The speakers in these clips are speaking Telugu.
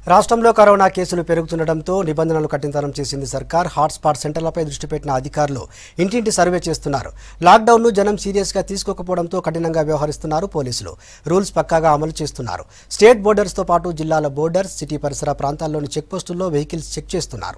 రాష్ట్రంలో కరోనా కేసులు పెరుగుతుండటంతో నిబంధనలు కఠినతరం చేసింది సర్కార్ హాట్స్పాట్ సెంటర్లపై దృష్టి పెట్టిన అధికారులు ఇంటింటి సర్వే చేస్తున్నారు లాక్డౌన్ను జనం సీరియస్గా తీసుకోకపోవడంతో కఠినంగా వ్యవహరిస్తున్నారు పోలీసులు రూల్స్ పక్కాగా అమలు చేస్తున్నారు స్టేట్ బోర్డర్స్తో పాటు జిల్లాల బోర్డర్స్ సిటీ పరిసర ప్రాంతాల్లోని చెక్పోస్టుల్లో వెహికల్స్ చెక్ చేస్తున్నారు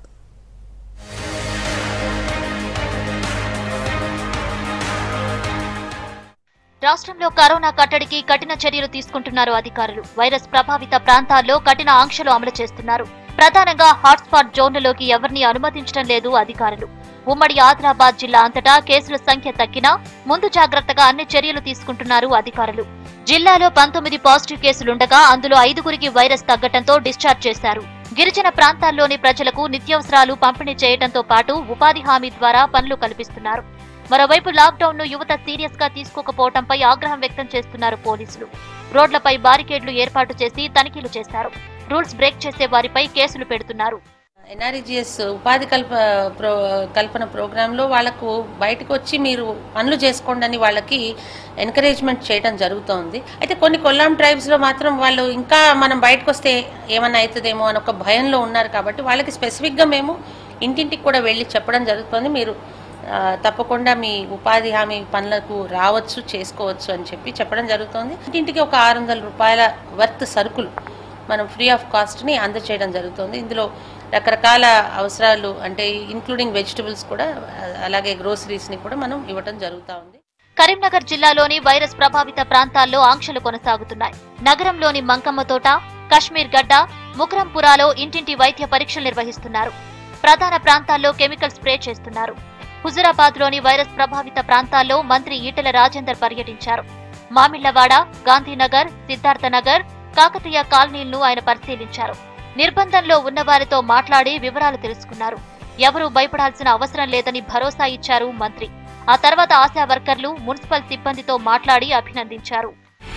రాష్ట్రంలో కరోనా కట్టడికి కఠిన చర్యలు తీసుకుంటున్నారు అధికారులు వైరస్ ప్రభావిత ప్రాంతాల్లో కఠిన ఆంక్షలు అమలు చేస్తున్నారు ప్రధానంగా హాట్స్పాట్ జోన్లలోకి ఎవరిని అనుమతించడం లేదు అధికారులు ఉమ్మడి ఆదిలాబాద్ జిల్లా అంతటా కేసుల సంఖ్య తగ్గినా ముందు జాగ్రత్తగా అన్ని చర్యలు తీసుకుంటున్నారు అధికారులు జిల్లాలో పంతొమ్మిది పాజిటివ్ కేసులుండగా అందులో ఐదుగురికి వైరస్ తగ్గటంతో డిశ్చార్జ్ చేశారు గిరిజన ప్రాంతాల్లోని ప్రజలకు నిత్యావసరాలు పంపిణీ చేయడంతో పాటు ఉపాధి హామీ ద్వారా పనులు కల్పిస్తున్నారు మరోవైపు లాక్డౌన్ ను యువత సీరియస్ గా తీసుకోకపోవడంపై ఆగ్రహం వ్యక్తం చేస్తున్నారు పోలీసులు రోడ్లపై బారికేడ్లు ఏర్పాటు చేసి తనిఖీలు చేశారు రూల్స్ బ్రేక్ చేసే వారిపై కేసులు పెడుతున్నారు ఎన్ఆర్ఈజిఎస్ ఉపాధి కల్ప ప్రో కల్పన ప్రోగ్రాంలో వాళ్ళకు బయటకు వచ్చి మీరు పనులు చేసుకోండి అని వాళ్ళకి ఎంకరేజ్మెంట్ చేయడం జరుగుతోంది అయితే కొన్ని కొల్లాం ట్రైబ్స్లో మాత్రం వాళ్ళు ఇంకా మనం బయటకు వస్తే ఏమన్నా అవుతుందేమో అని ఒక భయంలో ఉన్నారు కాబట్టి వాళ్ళకి స్పెసిఫిక్గా మేము ఇంటింటికి కూడా వెళ్ళి చెప్పడం జరుగుతుంది మీరు ఆ, తప్పకుండా మీ ఉపాధి హామీ పనులకు రావచ్చు చేసుకోవచ్చు అని చెప్పి చెప్పడం జరుగుతోంది ఇంటింటికి ఒక ఆరు వందల రూపాయల వర్త్ సరుకులు మనం ఫ్రీ ఆఫ్ కాస్ట్ని అందచేయడం జరుగుతుంది ఇందులో రకరకాల అవసరాలు అంటే ఇంక్లూడింగ్ వెజిటబుల్స్ కూడా ఆ, అలాగే గ్రోసరీస్ని కూడా మనం ఇవ్వడం జరుగుతూ ఉంది కరీంనగర్ జిల్లాలోని వైరస్ ప్రభావిత ప్రాంతాల్లో ఆంక్షలు కొనసాగుతున్నాయి నగరంలోని మంకమ్మ తోట కశ్మీర్ గడ్డ ముకరంపురాలో ఇంటింటి వైద్య పరీక్షలు నిర్వహిస్తున్నారు ప్రధాన ప్రాంతాల్లో కెమికల్ స్ప్రే చేస్తున్నారు హుజురాబాద్ లోని వైరస్ ప్రభావిత ప్రాంతాల్లో మంత్రి ఈటెల రాజేందర్ పర్యటించారు మామిళ్లవాడ గాంధీనగర్ సిద్ధార్థనగర్ కాకతీయ కాలనీలను ఆయన పరిశీలించారు నిర్బంధంలో ఉన్నవారితో మాట్లాడి వివరాలు తెలుసుకున్నారు ఎవరూ భయపడాల్సిన అవసరం లేదని భరోసా ఇచ్చారు మంత్రి ఆ తర్వాత ఆశా వర్కర్లు మున్సిపల్ సిబ్బందితో మాట్లాడి అభినందించారు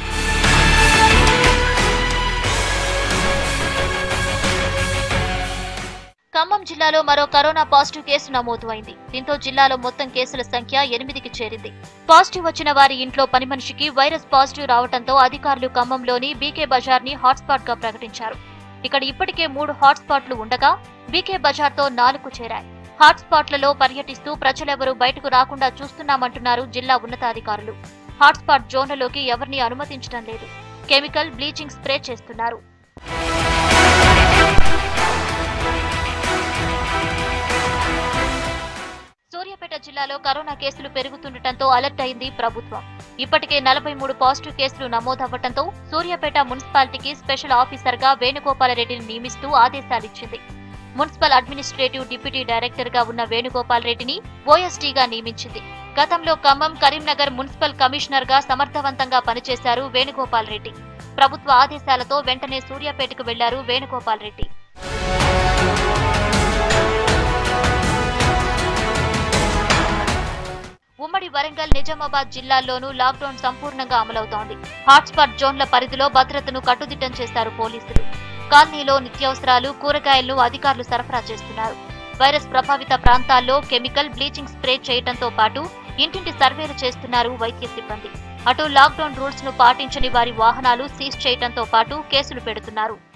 ఖమ్మం జిల్లాలో మరో కరోనా పాజిటివ్ కేసు నమోదు అయింది దీంతో జిల్లాలో మొత్తం కేసుల సంఖ్య ఎనిమిదికి చేరింది పాజిటివ్ వచ్చిన వారి ఇంట్లో పని మనిషికి వైరస్ పాజిటివ్ రావడంతో అధికారులు ఖమ్మంలోని బీకే బజార్ ని హాట్స్పాట్ గా ప్రకటించారు ఇక్కడ ఇప్పటికే మూడు హాట్స్పాట్లు ఉండగా బీకే బజార్ తో నాలుగు చేరాయి హాట్స్పాట్లలో పర్యటిస్తూ ప్రజలెవరూ బయటకు రాకుండా చూస్తున్నామంటున్నారు జిల్లా ఉన్నతాధికారులు హాట్స్పాట్ జోన్లలోకి ఎవరిని అనుమతించడం లేదు కెమికల్ బ్లీచింగ్ స్ప్రే చేస్తున్నారు సూర్యాపేట జిల్లాలో కరోనా కేసులు పెరుగుతుండటంతో అలర్ట్ అయింది ప్రభుత్వం ఇప్పటికే నలభై మూడు పాజిటివ్ కేసులు నమోదవ్వడంతో సూర్యాపేట మున్సిపాలిటీకి స్పెషల్ ఆఫీసర్ గా వేణుగోపాలరెడ్డిని నియమిస్తూ ఆదేశాలిచ్చింది మున్సిపల్ అడ్మినిస్ట్రేటివ్ డిప్యూటీ డైరెక్టర్ గా ఉన్న వేణుగోపాల్ రెడ్డిని ఓఎస్డీగా నియమించింది గతంలో ఖమ్మం కరీంనగర్ మున్సిపల్ కమిషనర్ గా సమర్థవంతంగా పనిచేశారు వేణుగోపాల్ రెడ్డి ప్రభుత్వ ఆదేశాలతో వెంటనే సూర్యాపేటకు వెళ్లారు వేణుగోపాల్ రెడ్డి ఉమ్మడి వరంగల్ నిజామాబాద్ జిల్లాల్లోనూ లాక్డౌన్ సంపూర్ణంగా అమలవుతోంది హాట్స్పాట్ జోన్ల పరిధిలో భద్రతను కట్టుదిట్టం చేశారు పోలీసులు కాలనీలో నిత్యావసరాలు కూరగాయలను అధికారులు సరఫరా చేస్తున్నారు వైరస్ ప్రభావిత ప్రాంతాల్లో కెమికల్ బ్లీచింగ్ స్ప్రే చేయడంతో పాటు ఇంటింటి సర్వేలు చేస్తున్నారు వైద్య సిబ్బంది అటు లాక్డౌన్ రూల్స్ ను పాటించని వారి వాహనాలు సీజ్ చేయడంతో పాటు కేసులు పెడుతున్నారు